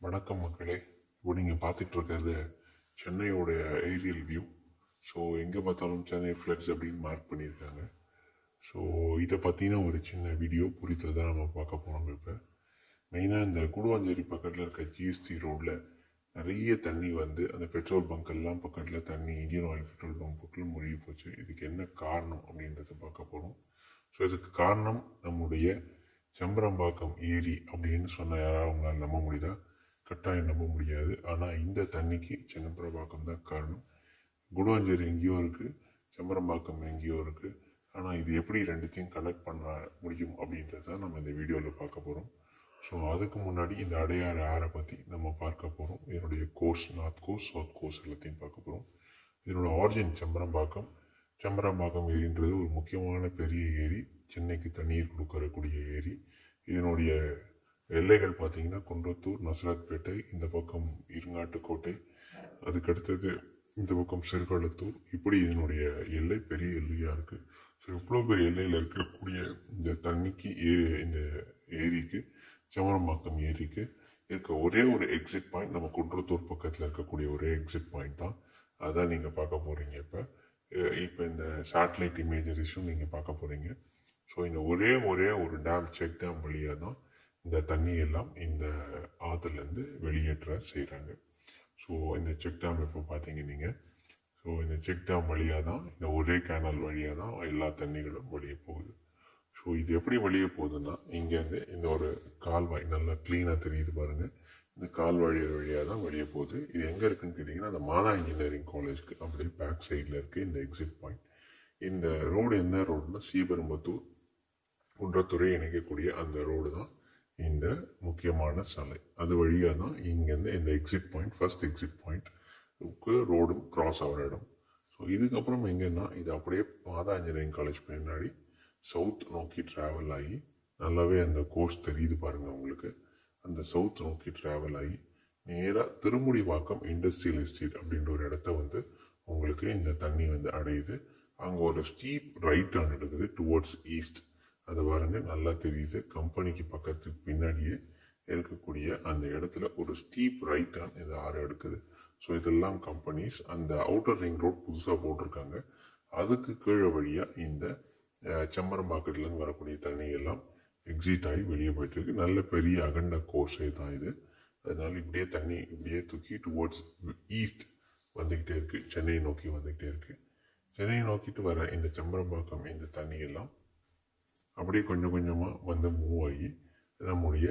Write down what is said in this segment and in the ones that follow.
வணக்கம் மக்களே இப்போ நீங்கள் பார்த்துட்டு இருக்கிறது சென்னையோடைய ஏரியல் வியூ ஸோ எங்கே பார்த்தாலும் சென்னை ஃப்ளட்ஸ் அப்படின்னு மார்க் பண்ணியிருக்காங்க ஸோ இதை பற்றின ஒரு சின்ன வீடியோ புரிதல் தான் நம்ம பார்க்க போனோம் இப்போ மெயினாக இந்த குடுவாஞ்சேரி பக்கத்தில் இருக்க ஜிஎஸ்டி ரோட்டில் நிறைய தண்ணி வந்து அந்த பெட்ரோல் பங்க் எல்லாம் பக்கத்தில் தண்ணி இந்தியன் ஆயில் பெட்ரோல் பங்க் பக்கத்தில் மூழ்கி போச்சு இதுக்கு என்ன காரணம் அப்படின்றத பார்க்க போகிறோம் ஸோ இதுக்கு காரணம் நம்முடைய செம்பரம்பாக்கம் ஏரி அப்படின்னு சொன்ன யாராவது உங்களால் நம்ப முடியுதா கட்டாயம் நம்ப முடியாது ஆனால் இந்த தண்ணிக்கு செம்பரம்பாக்கம் தான் காரணம் குடுவாஞ்சேரி எங்கேயோ இருக்குது செம்பரம்பாக்கம் எங்கேயோ இருக்குது ஆனால் இது எப்படி ரெண்டுத்தையும் கனெக்ட் பண்ண முடியும் அப்படின்றத நம்ம இந்த வீடியோவில் பார்க்க போகிறோம் ஸோ அதுக்கு முன்னாடி இந்த அடையாறு ஆறை பற்றி நம்ம பார்க்க போகிறோம் இதனுடைய course north course south course எல்லாத்தையும் பார்க்க போகிறோம் இதனோட ஆரிஜின் செம்பரம்பாக்கம் செம்பரம்பாக்கம் ஏரின்றது ஒரு முக்கியமான பெரிய ஏரி சென்னைக்கு தண்ணீர் கொடுக்கறக்கூடிய ஏரி இதனுடைய எல்லைகள் பார்த்தீங்கன்னா குன்றத்தூர் நசரத்பேட்டை இந்த பக்கம் இருங்காட்டுக்கோட்டை அதுக்கடுத்தது இந்த பக்கம் சிறுகளத்தூர் இப்படி இதனுடைய எல்லை பெரிய எல்லையாக இருக்குது ஸோ இவ்வளோ பெரிய எல்லையில் இருக்கக்கூடிய இந்த தண்ணிக்கு ஏ இந்த ஏரிக்கு செம்பரம்பாக்கம் ஏரிக்கு இருக்க ஒரே ஒரு எக்ஸிட் பாயிண்ட் நம்ம குன்றத்தூர் பக்கத்தில் இருக்கக்கூடிய ஒரே எக்ஸிட் பாயிண்ட் தான் அதான் நீங்கள் பார்க்க போகிறீங்க இப்போ இப்போ இந்த சேட்டலைட் இமேஜரிஸும் நீங்கள் பார்க்க போகிறீங்க ஸோ இந்த ஒரே ஒரே ஒரு டேம் செக் டேம் வழியாக தான் இந்த தண்ணி எல்லாம் இந்த ஆற்றுலேருந்து வெளியேற்ற செய்கிறாங்க ஸோ இந்த செக் டேம் இப்போ பார்த்தீங்க நீங்கள் ஸோ இந்த செக் டேம் வழியாக தான் இந்த ஒரே கேனல் வழியாக தான் எல்லா தண்ணிகளும் வெளியே போகுது ஸோ இது எப்படி வெளியே போகுதுன்னா இங்கேருந்து இந்த ஒரு கால்வாய் நல்லா க்ளீனாக தெரியுது பாருங்கள் இந்த கால்வாய் வழியாக தான் வெளியே போகுது இது எங்கே இருக்குன்னு கேட்டிங்கன்னா அந்த மாதா இன்ஜினியரிங் காலேஜ்க்கு அப்படியே பேக் சைடில் இருக்குது இந்த எக்ஸிட் பாயிண்ட் இந்த ரோடு எந்த ரோடுனா ஸ்ரீபெரும்பத்தூர் குன்றத்துறை இணைக்கக்கூடிய அந்த ரோடு தான் இந்த முக்கியமான சாலை அது வழியாக தான் இங்கேருந்து இந்த எக்ஸிட் பாயிண்ட் ஃபர்ஸ்ட் எக்ஸிட் பாயிண்ட்க்கு ரோடும் கிராஸ் ஆகிற இடம் ஸோ இதுக்கப்புறம் எங்கன்னா இது அப்படியே மாதா இன்ஜினியரிங் காலேஜ் பின்னாடி சவுத் நோக்கி ட்ராவல் ஆகி நல்லாவே அந்த கோர்ஸ் தெரியுது பாருங்கள் உங்களுக்கு அந்த சவுத் நோக்கி ட்ராவல் ஆகி நேராக திருமுடிவாக்கம் இண்டஸ்ட்ரியல் எஸ்டேட் அப்படின்ற ஒரு இடத்த வந்து உங்களுக்கு இந்த தண்ணி வந்து அடையுது அங்கே ஒரு ஸ்டீப் ரைட் டர்ன் எடுக்குது டுவோர்ட்ஸ் ஈஸ்ட் அது பாருங்க நல்லா தெரியுது கம்பெனிக்கு பக்கத்துக்கு பின்னாடியே இருக்கக்கூடிய அந்த இடத்துல ஒரு ஸ்டீப் ரைட் டர்ன் இது ஆறு எடுக்குது ஸோ இதெல்லாம் கம்பெனிஸ் அந்த அவுட்டர் ரிங் ரோட் புதுசாக போட்டிருக்காங்க அதுக்கு கீழே வழியாக இந்த செம்பரம்பாக்கத்துலேருந்து வரக்கூடிய தண்ணி எல்லாம் எக்ஸிட் ஆகி வெளியே போயிட்டு இருக்கு நல்ல பெரிய அகண்ட கோர்ஸே தான் இது அதனால இப்படியே தண்ணி இப்படியே தூக்கி டுவோர்ட்ஸ் ஈஸ்ட் வந்துக்கிட்டே இருக்கு சென்னையை நோக்கி வந்துக்கிட்டே இருக்கு சென்னையை நோக்கிட்டு வர இந்த செம்பரம்பாக்கம் இந்த தண்ணி எல்லாம் அப்படியே கொஞ்சம் கொஞ்சமாக வந்து மூவ் ஆகி நம்முடைய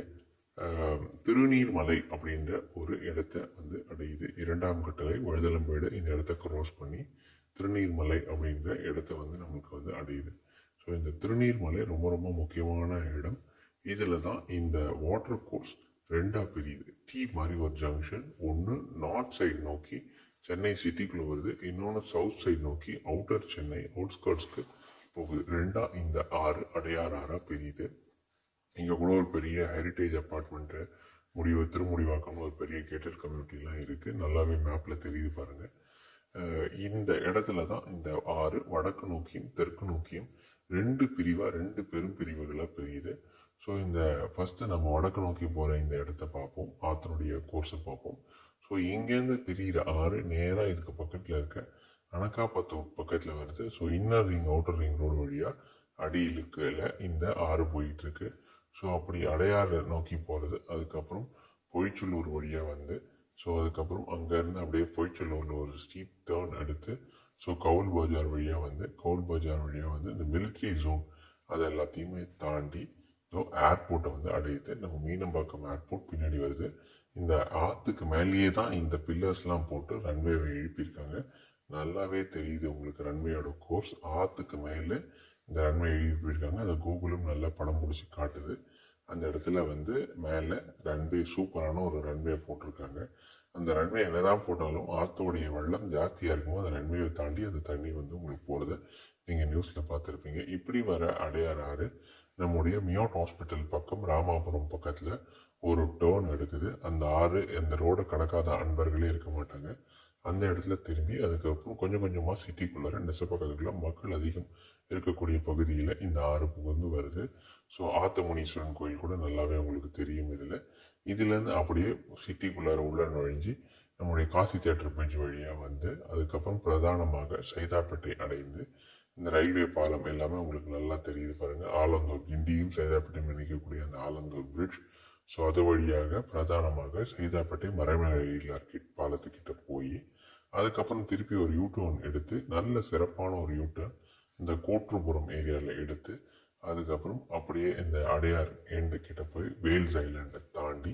திருநீர்மலை அப்படின்ற ஒரு இடத்த வந்து அடையுது இரண்டாம் கட்டளை வழுதலம்பேடு இந்த இடத்த க்ராஸ் பண்ணி திருநீர்மலை அப்படின்ற இடத்த வந்து நமக்கு வந்து அடையுது ஸோ இந்த திருநீர்மலை ரொம்ப ரொம்ப முக்கியமான இடம் இதில் தான் இந்த வாட்டர் கோர்ஸ் ரெண்டாக பிரியுது டீ மாதிரி ஒரு ஜங்ஷன் ஒன்று நார்த் சைடு நோக்கி சென்னை சிட்டிக்குள்ளே வருது இன்னொன்று சவுத் சைடு நோக்கி அவுட்டர் சென்னை அவுட்ஸ்கர்ட்ஸ்க்கு போகுது ரெண்டாக இந்த ஆறு அடையாறு ஆறாக பிரியுது இங்கே கூட ஒரு பெரிய ஹெரிட்டேஜ் அப்பார்ட்மெண்ட்டு முடிவு திருமுடிவாக்கம் ஒரு பெரிய கேட்டட் கம்யூனிட்டிலாம் இருக்குது நல்லாவே மேப்பில் தெரியுது பாருங்கள் இந்த இடத்துல தான் இந்த ஆறு வடக்கு நோக்கியும் தெற்கு நோக்கியும் ரெண்டு பிரிவாக ரெண்டு பெரும் பிரிவுகளாக பிரியுது ஸோ இந்த ஃபஸ்ட்டு நம்ம வடக்கு நோக்கி போகிற இந்த இடத்த பார்ப்போம் ஆற்றனுடைய கோர்ஸை பார்ப்போம் ஸோ இங்கேருந்து பிரிகிற ஆறு நேராக இதுக்கு பக்கத்தில் இருக்க அனக்காப்பத்தூர் பக்கத்தில் வருது so inner ring outer ring road வழியாக அடியிலுக்குல இந்த ஆறு போயிட்டு இருக்கு ஸோ அப்படி அடையாறு நோக்கி போகிறது அதுக்கப்புறம் பொய்ச்சூலூர் வழியாக வந்து ஸோ அதுக்கப்புறம் அங்கேருந்து அப்படியே பொய்ச்சூலூரில் ஒரு ஸ்ட்ரீட் டேர்ன் எடுத்து ஸோ கவுல் பஜார் வழியாக வந்து கவுல் பஜார் வழியாக வந்து இந்த மிலிட்ரி ஜோன் அது எல்லாத்தையுமே தாண்டி ஸோ ஏர்போர்ட்டை வந்து அடையுது நம்ம மீனம்பாக்கம் ஏர்போர்ட் பின்னாடி வருது இந்த ஆற்றுக்கு மேலேயே தான் இந்த பில்லர்ஸ்லாம் போட்டு ரன்வேவை எழுப்பியிருக்காங்க நல்லாவே தெரியுது உங்களுக்கு ரன்வேயோட கோர்ஸ் ஆற்றுக்கு மேலே இந்த ரன்வே எழுப்பியிருக்காங்க அதை கூகுளும் நல்லா படம் பிடிச்சி காட்டுது அந்த இடத்துல வந்து மேலே ரன்வே சூப்பரான ஒரு ரன்வே போட்டிருக்காங்க அந்த ரன்வே என்னதான் போட்டாலும் ஆற்றோடைய வெள்ளம் ஜாஸ்தியாக இருக்கும்போது அந்த ரன்வேவை தாண்டி அந்த தண்ணி வந்து உங்களுக்கு போடுது நீங்கள் நியூஸில் பார்த்துருப்பீங்க இப்படி வர அடையாறு ஆறு நம்முடைய மியோட் ஹாஸ்பிட்டல் பக்கம் ராமாபுரம் பக்கத்தில் ஒரு டேர்ன் எடுக்குது அந்த ஆறு அந்த ரோடை கடக்காத அன்பர்களே இருக்க மாட்டாங்க அந்த இடத்துல திரும்பி அதுக்கப்புறம் கொஞ்சம் கொஞ்சமாக சிட்டிக்குள்ளார நெசப்பக்கத்துக்குள்ள மக்கள் அதிகம் இருக்கக்கூடிய பகுதியில் இந்த ஆறு புகுந்து வருது ஸோ ஆத்தமுனீஸ்வரன் கோயில் கூட நல்லாவே உங்களுக்கு தெரியும் இதில் இதுலேருந்து அப்படியே சிட்டிக்குள்ளார உள்ள நுழைஞ்சு நம்முடைய காசி தேட்டர் பிரிட்ஜ் வழியாக வந்து அதுக்கப்புறம் பிரதானமாக சைதாப்பேட்டை அடைந்து இந்த ரயில்வே பாலம் எல்லாமே உங்களுக்கு நல்லா தெரியுது பாருங்க ஆலந்தூர் கிண்டியும் சைதாப்பேட்டையும் இணைக்கக்கூடிய அந்த ஆலந்தூர் பிரிட்ஜ் ஸோ அது வழியாக பிரதானமாக சைதாப்பேட்டை மறைமலை ரயில் பாலத்துக்கிட்ட போய் அதுக்கப்புறம் திருப்பி ஒரு யூட்டர்ன் எடுத்து நல்ல சிறப்பான ஒரு யூட்டர்ன் இந்த கோற்றுப்புறம் ஏரியாவில் எடுத்து அதுக்கப்புறம் அப்படியே இந்த அடையார் எண்டு கிட்ட போய் வேல்ஸ் ஐலாண்டை தாண்டி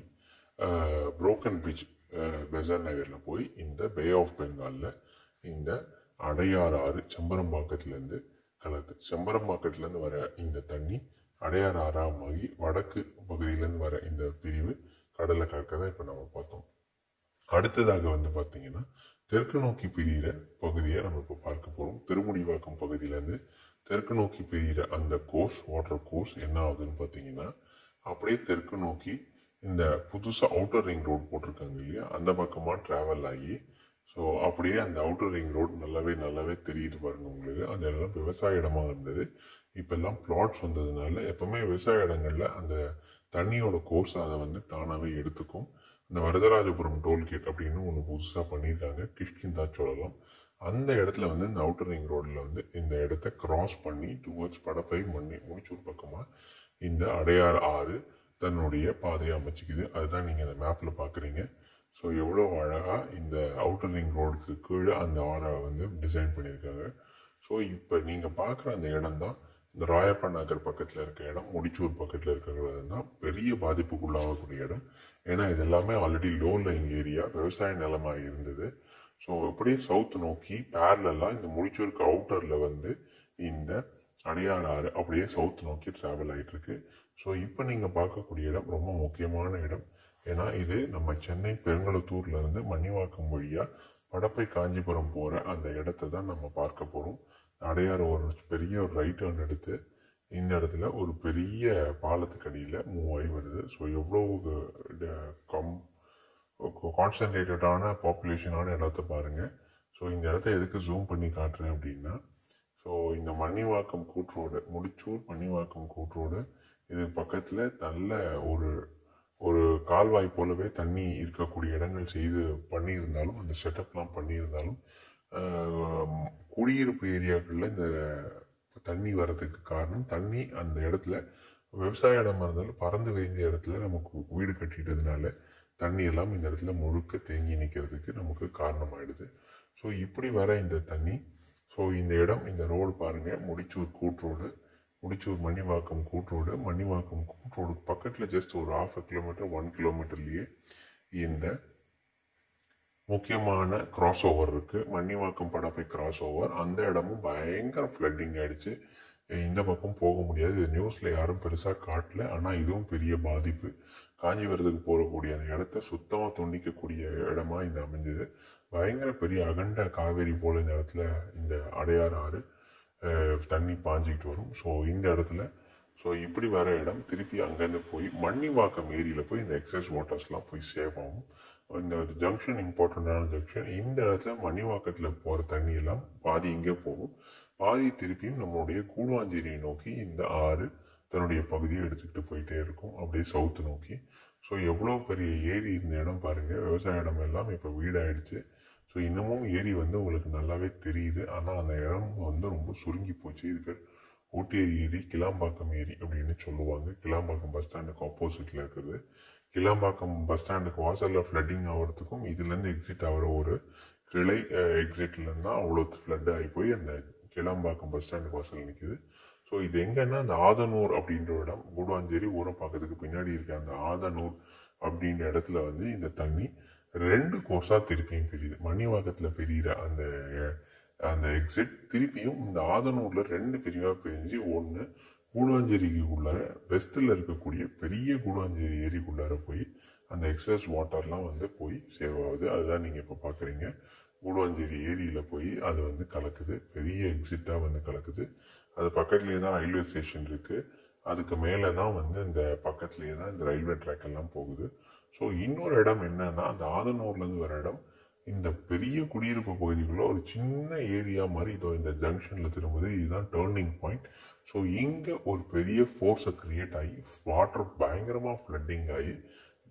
புரோக்கன் பிரிட்ஜ் பெசர் நகரில் போய் இந்த பே ஆஃப் பெங்காலில் இந்த அடையார் ஆறு செம்பரம்பாக்கத்துலேருந்து கலந்து செம்பரம்பாக்கத்துலேருந்து வர இந்த தண்ணி அடையார் ஆறாமாகி வடக்கு பகுதியிலேருந்து வர இந்த பிரிவு கடலை கலக்க தான் இப்போ நம்ம பார்த்தோம் அடுத்ததாக வந்து பார்த்தீங்கன்னா தெற்கு நோக்கி பிரிகிற பகுதியை நம்ம இப்போ பார்க்க போகிறோம் திருமுடிவாக்கம் பகுதியிலேருந்து தெற்கு நோக்கி பிரிகிற அந்த கோர்ஸ் வாட்டர் கோர்ஸ் என்ன ஆகுதுன்னு பார்த்தீங்கன்னா அப்படியே தெற்கு நோக்கி இந்த புதுசாக அவுட்டர் ரிங் ரோடு போட்டிருக்காங்க இல்லையா அந்த பக்கமாக ட்ராவல் ஆகி ஸோ அப்படியே அந்த அவுட்டர் ரிங் ரோடு நல்லாவே நல்லாவே தெரியுது பாருங்க உங்களுக்கு அந்த இடம் விவசாய இடமா இருந்தது இப்பெல்லாம் பிளாட்ஸ் வந்ததுனால எப்பவுமே விவசாய இடங்கள்ல அந்த தண்ணியோட கோர்ஸ் அதை வந்து தானாகவே எடுத்துக்கும் இந்த வரதராஜபுரம் டோல்கேட் அப்படின்னு ஒன்று புதுசாக பண்ணியிருக்காங்க கிஷ்கிந்தா சொல்லலாம் அந்த இடத்துல வந்து இந்த அவுட்டர் ரிங் ரோடில் வந்து இந்த இடத்த கிராஸ் பண்ணி டுவர்ட்ஸ் படப்பை மண்ணி முடிச்சூர் பக்கமாக இந்த அடையார் ஆறு தன்னுடைய பாதையை அமைச்சிக்குது அதுதான் நீங்கள் இந்த மேப்பில் பார்க்குறீங்க ஸோ எவ்வளோ அழகாக இந்த அவுட்டர் ரிங் ரோடுக்கு கீழே அந்த ஆறை வந்து டிசைன் பண்ணியிருக்காங்க ஸோ இப்போ நீங்கள் பார்க்குற அந்த இடம் தான் இந்த ராயப்பா நகர் பக்கத்தில் இருக்க இடம் முடிச்சூர் பக்கத்தில் இருக்கிற இடம் தான் பெரிய பாதிப்புக்குள்ளாகக்கூடிய இடம் ஏன்னா இது எல்லாமே ஆல்ரெடி லோ லைங் ஏரியா விவசாய நிலமாக இருந்தது ஸோ அப்படியே சவுத் நோக்கி பேரலெல்லாம் இந்த முடிச்சூருக்கு அவுட்டரில் வந்து இந்த அடையார் ஆறு அப்படியே சவுத் நோக்கி ட்ராவல் ஆகிட்டு இருக்கு ஸோ இப்போ நீங்கள் பார்க்கக்கூடிய இடம் ரொம்ப முக்கியமான இடம் ஏன்னா இது நம்ம சென்னை பெருங்கலத்தூர்ல இருந்து மணிவாக்கம் வழியா படப்பை காஞ்சிபுரம் போற அந்த இடத்த தான் நம்ம பார்க்க போறோம் அடையார் ஒரு பெரிய ஒரு ரைட் டர்ன் எடுத்து இந்த இடத்துல ஒரு பெரிய பாலத்துக்கு அடியில் மூவ் ஆகி வருது ஸோ எவ்வளோ கம் கான்சன்ட்ரேட்டடான பாப்புலேஷனான இடத்த பாருங்க ஸோ இந்த இடத்த எதுக்கு ஜூம் பண்ணி காட்டுறேன் அப்படின்னா ஸோ இந்த மணிவாக்கம் கூற்றோடு முடிச்சூர் மணிவாக்கம் கூற்றோடு இது பக்கத்தில் நல்ல ஒரு ஒரு கால்வாய் போலவே தண்ணி இருக்கக்கூடிய இடங்கள் செய்து பண்ணியிருந்தாலும் அந்த செட்டப்லாம் பண்ணியிருந்தாலும் ஆஹ், குடியிருப்பு ஏரியாக்களில் இந்த தண்ணி வர்றதுக்கு காரணம் தண்ணி அந்த இடத்துல விவசாய இடமா இருந்தாலும் பறந்து விரிந்த இடத்துல நமக்கு வீடு கட்டிட்டதுனால தண்ணி எல்லாம் இந்த இடத்துல முழுக்க தேங்கி நிற்கிறதுக்கு நமக்கு காரணமாயிடுது ஸோ இப்படி வர இந்த தண்ணி ஸோ இந்த இடம் இந்த ரோடு பாருங்க முடிச்சூர் கூட்ரோடு முடிச்சூர் மணிவாக்கம் கூட்ரோடு மணிவாக்கம் கூட்ரோடு பக்கத்தில் ஜஸ்ட் ஒரு ஹாஃப் கிலோமீட்டர் ஒன் கிலோமீட்டர்லேயே இந்த முக்கியமான கிராஸ் ஓவர் இருக்கு மணிவாக்கம் படப்பை கிராஸ் ஓவர் அந்த இடமும் பயங்கர ஃப்ளட்டிங் ஆயிடுச்சு இந்த பக்கம் போக முடியாது இது நியூஸ்ல யாரும் பெருசா காட்டல ஆனா இதுவும் பெரிய பாதிப்பு காஞ்சிபுரத்துக்கு போகக்கூடிய அந்த இடத்த சுத்தமா துண்டிக்கக்கூடிய இடமா இந்த அமைஞ்சது பயங்கர பெரிய அகண்ட காவேரி போல இந்த இடத்துல இந்த அடையாறு ஆறு அஹ், தண்ணி பாஞ்சிக்கிட்டு வரும் ஸோ இந்த இடத்துல ஸோ இப்படி வர இடம் திருப்பி அங்கேருந்து போய் மண்ணிவாக்கம் ஏரியில் போய் இந்த எக்ஸஸ் வாட்டர்ஸ்லாம் போய் சேவ் ஆகும் இந்த ஜங்ஷன் இம்பார்ட்டண்டான ஜங்ஷன் இந்த இடத்துல மணிவாக்கத்தில் போகிற தண்ணி எல்லாம் பாதி இங்கே போகும் பாதி திருப்பியும் நம்மளுடைய கூடுவாஞ்சேரியை நோக்கி இந்த ஆறு தன்னுடைய பகுதியை எடுத்துக்கிட்டு போயிட்டே இருக்கும் அப்படியே சவுத்து நோக்கி ஸோ எவ்வளோ பெரிய ஏரி இந்த இடம் பாருங்க விவசாய இடம் எல்லாம் இப்போ வீடாயிடுச்சு ஸோ இன்னமும் ஏரி வந்து உங்களுக்கு நல்லாவே தெரியுது ஆனால் அந்த இடம் வந்து ரொம்ப சுருங்கி போச்சு இது பேர் ஊட்டேரி ஏரி கிளாம்பாக்கம் ஏரி அப்படின்னு சொல்லுவாங்க கிளாம்பாக்கம் பஸ் ஸ்டாண்டுக்கு ஆப்போசிட்ல இருக்கிறது கிளாம்பாக்கம் பஸ் ஸ்டாண்டுக்கு வாசல்ல ஃப்ளட்டிங் ஆகிறதுக்கும் இதுலேருந்து எக்ஸிட் ஆகிற ஒரு கிளை எக்ஸிட்ல தான் அவ்வளோ ஃப்ளட் ஆகி போய் அந்த கிளாம்பாக்கம் பஸ் ஸ்டாண்டுக்கு வாசல் நிற்குது ஸோ இது எங்கன்னா அந்த ஆதனூர் அப்படின்ற இடம் கூடுவாஞ்சேரி ஊரம் பக்கத்துக்கு பின்னாடி இருக்க அந்த ஆதனூர் அப்படின்ற இடத்துல வந்து இந்த தண்ணி ரெண்டு கோர்ஸா திருப்பியும் பிரியுது மணிவாக்கத்துல பிரியிற அந்த அஹ், அந்த எக்ஸிட் திருப்பியும் இந்த ஆதனூர்ல ரெண்டு பிரிவா பிரிஞ்சு ஒன்று கூடுவாஞ்சேரிக்கு உள்ளார வெஸ்ட்ல இருக்கக்கூடிய பெரிய கூடுவாஞ்சேரி ஏரிக்குள்ளார போய் அந்த எக்ஸஸ் வாட்டர்லாம் வந்து போய் சேவ் ஆகுது அதுதான் நீங்க இப்ப பாக்குறீங்க கூடுவாஞ்சேரி ஏரியில போய் அது வந்து கலக்குது பெரிய எக்ஸிட்டா வந்து கலக்குது அது பக்கத்துலேயே தான் ரயில்வே ஸ்டேஷன் இருக்கு அதுக்கு மேலே தான் வந்து இந்த பக்கத்துலேயே தான் இந்த ரயில்வே ட்ராக் எல்லாம் போகுது ஸோ இன்னொரு இடம் என்னன்னா அந்த ஆதனூர்லேருந்து வர இடம் இந்த பெரிய குடியிருப்பு பகுதிக்குள்ள ஒரு சின்ன ஏரியா மாதிரி இதோ இந்த ஜங்ஷன்ல திரும்புது இதுதான் டேர்னிங் பாயிண்ட் ஸோ இங்க ஒரு பெரிய ஃபோர்ஸை கிரியேட் ஆகி வாட்டர் பயங்கரமா ஃப்ளட்டிங் ஆகி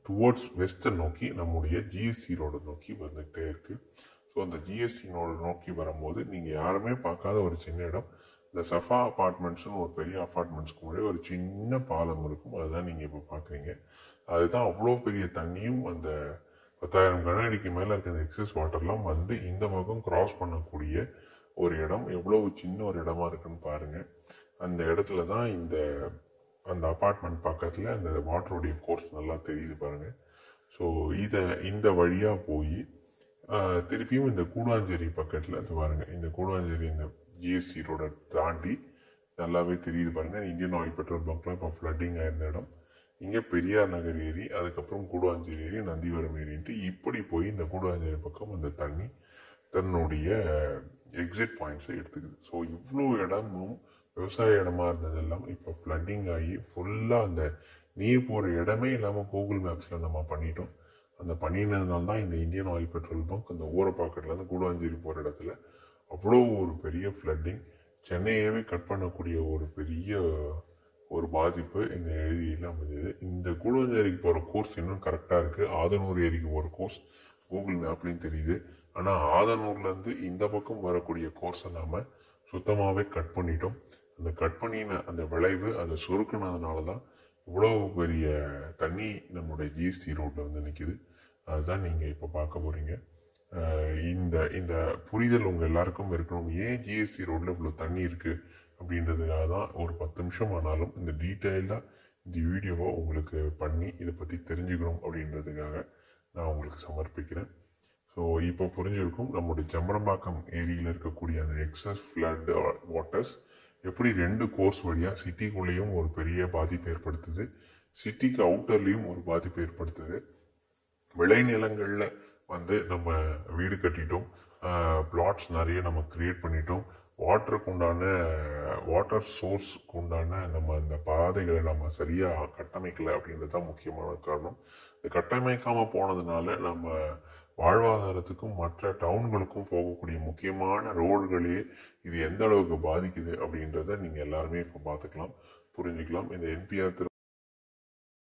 டுவோர்ட்ஸ் வெஸ்ட்டை நோக்கி நம்முடைய ஜிஎஸ்டி ரோடை நோக்கி வந்துகிட்டே இருக்கு ஸோ அந்த ஜிஎஸ்டி ரோடு நோக்கி வரும்போது நீங்கள் யாருமே பார்க்காத ஒரு சின்ன இடம் இந்த சஃபா அப்பார்ட்மெண்ட்ஸ்னு ஒரு பெரிய அப்பார்ட்மெண்ட்ஸ்க்கு முன்னாடி ஒரு சின்ன பாலம் இருக்கும் அதுதான் நீங்கள் இப்போ பார்க்குறீங்க அதுதான் அவ்வளோ பெரிய தண்ணியும் அந்த பத்தாயிரம் கன அடிக்கு மேலே இருக்க அந்த எக்ஸஸ் வாட்டர்லாம் வந்து இந்த பக்கம் கிராஸ் பண்ணக்கூடிய ஒரு இடம் எவ்வளவு சின்ன ஒரு இடமா இருக்குன்னு பாருங்க அந்த இடத்துல தான் இந்த அந்த அப்பார்ட்மெண்ட் பக்கத்தில் அந்த வாட்டருடைய கோர்ஸ் நல்லா தெரியுது பாருங்க ஸோ இதை இந்த வழியாக போய் ஆஹ், திருப்பியும் இந்த கூடாஞ்சேரி பக்கத்தில் இது பாருங்க இந்த கூடாஞ்சேரி இந்த ஜிஎஸ்டி ரோட தாண்டி நல்லாவே தெரியுது பாருங்க இந்தியன் ஆயில் பெட்ரோல் பங்க்லாம் இப்போ ஃப்ளட்டிங் ஆயிருந்த இடம் இங்கே பெரியார் நகர் ஏரி அதுக்கப்புறம் கூடுவாஞ்சேரி ஏரி நந்திவரம் ஏரின்ட்டு இப்படி போய் இந்த கூடுவாஞ்சேரி பக்கம் அந்த தண்ணி தன்னுடைய எக்ஸிட் பாயிண்ட்ஸை எடுத்துக்குது ஸோ இவ்வளோ இடமும் விவசாய இடமா இருந்ததெல்லாம் இப்போ ஃப்ளட்டிங் ஆகி ஃபுல்லாக அந்த நீர் போகிற இடமே இல்லாமல் கூகுள் மேப்ஸில் நம்ம பண்ணிட்டோம் அந்த பண்ணினதுனால தான் இந்த இந்தியன் ஆயில் பெட்ரோல் பங்க் அந்த ஊரப்பாக்கத்துலேருந்து கூடுவாஞ்சேரி போகிற இடத்துல அவ்வளோ ஒரு பெரிய ஃப்ளட்டிங் சென்னையவே கட் பண்ணக்கூடிய ஒரு பெரிய ஒரு பாதிப்பு இந்த ஏரியில் அமைஞ்சது இந்த கூடுவாஞ்சேரிக்கு போகிற கோர்ஸ் இன்னும் கரெக்டாக இருக்குது ஆதனூர் ஏரிக்கு போகிற கோர்ஸ் கூகுள் மேப்லேயும் தெரியுது ஆனால் ஆதனூர்லேருந்து இந்த பக்கம் வரக்கூடிய கோர்ஸை நாம் சுத்தமாகவே கட் பண்ணிட்டோம் அந்த கட் பண்ணின அந்த விளைவு அதை சுருக்குனதுனால தான் இவ்வளோ பெரிய தண்ணி நம்மளுடைய ஜிஎஸ்டி ரோட்டில் வந்து நிற்கிது அதுதான் நீங்கள் இப்போ பார்க்க போகிறீங்க இந்த இந்த புரிதல் உங்கள் எல்லாருக்கும் இருக்கணும் ஏன் ஜிஎஸ்டி ரோட்டில் இவ்வளோ தண்ணி இருக்குது அப்படின்றதுக்காக தான் ஒரு பத்து நிமிஷம் ஆனாலும் இந்த டீட்டெயில்டாக இந்த வீடியோவை உங்களுக்கு பண்ணி இதை பற்றி தெரிஞ்சுக்கணும் அப்படின்றதுக்காக நான் உங்களுக்கு சமர்ப்பிக்கிறேன் ஸோ இப்போ புரிஞ்சிருக்கும் நம்முடைய செம்பரம்பாக்கம் ஏரியில் இருக்கக்கூடிய அந்த எக்ஸஸ் ஃப்ளட் வாட்டர்ஸ் எப்படி ரெண்டு கோர்ஸ் வழியாக சிட்டிக்குள்ளேயும் ஒரு பெரிய பாதிப்பு ஏற்படுத்துது சிட்டிக்கு அவுட்டர்லேயும் ஒரு பாதிப்பு ஏற்படுத்துது விளைநிலங்களில் வந்து நம்ம வீடு கட்டிட்டோம் பிளாட்ஸ் நிறைய நம்ம கிரியேட் பண்ணிட்டோம் வாட்டருக்கு உண்டான வாட்டர் சோர்ஸ்க்கு உண்டான நம்ம அந்த பாதைகளை நம்ம சரியாக கட்டமைக்கல அப்படின்றது தான் முக்கியமான காரணம் இது கட்டமைக்காமல் போனதுனால நம்ம வாழ்வாதாரத்துக்கும் மற்ற டவுன்களுக்கும் போகக்கூடிய முக்கியமான ரோடுகளே இது எந்த அளவுக்கு பாதிக்குது அப்படின்றத நீங்கள் எல்லாருமே இப்போ பார்த்துக்கலாம் புரிஞ்சுக்கலாம் இந்த என்பிஆர்